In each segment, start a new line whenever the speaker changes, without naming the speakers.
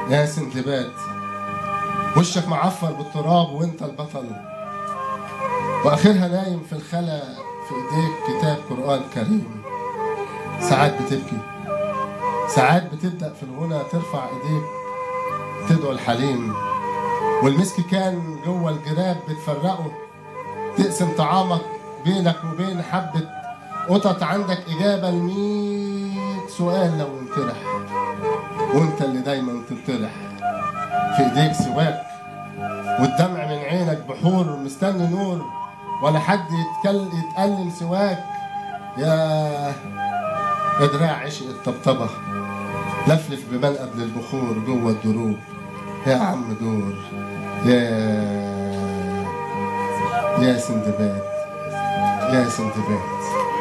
يا سندباد وشك معفر بالتراب وانت البطل واخرها نايم في الخلا في ايديك كتاب قرآن كريم ساعات بتبكي ساعات بتبدأ في الغنى ترفع ايديك تدعو الحليم والمسك كان جوه الجراب بتفرقه تقسم طعامك بينك وبين حبة قطط عندك إجابة لمية سؤال لو انطرح وانت اللي دايما تنطرح في ايديك سواك والدمع من عينك بحور مستني نور ولا حد يتكل يتألم سواك يا يا دراع عشق الطبطبة لفلف ببان قبل البخور جوه الدروب يا عم دور يا يا سندباد يا سندباد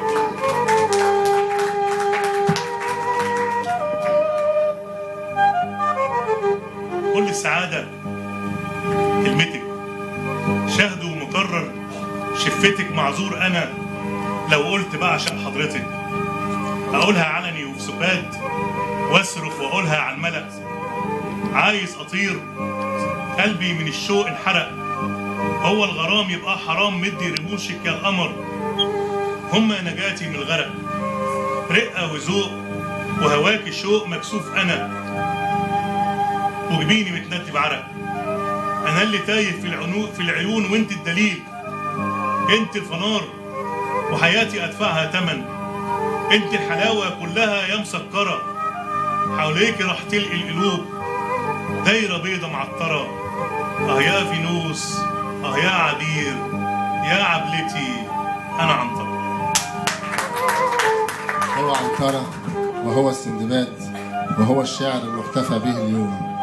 كل السعادة كلمتك شهد ومكرر شفتك معذور أنا لو قلت بعشق حضرتك أقولها علني وفي سكات واصرخ وأقولها على الملأ عايز أطير قلبي من الشوق انحرق هو الغرام يبقى حرام مدي رموشك يا القمر هما نجاتي من الغرق رقة وذوق وهواك شوق مكسوف أنا وجبيني متندي بعرق انا اللي تايه في العنو في العيون وانت الدليل انت الفنار وحياتي ادفعها تمن انت الحلاوه كلها يا مسكره حواليك راح تلقي القلوب دايره بيضه معطره اه يا فينوس اه يا عبير يا عبلتي انا عنتر
هو عنترة وهو السندباد وهو الشعر المحتفى به اليوم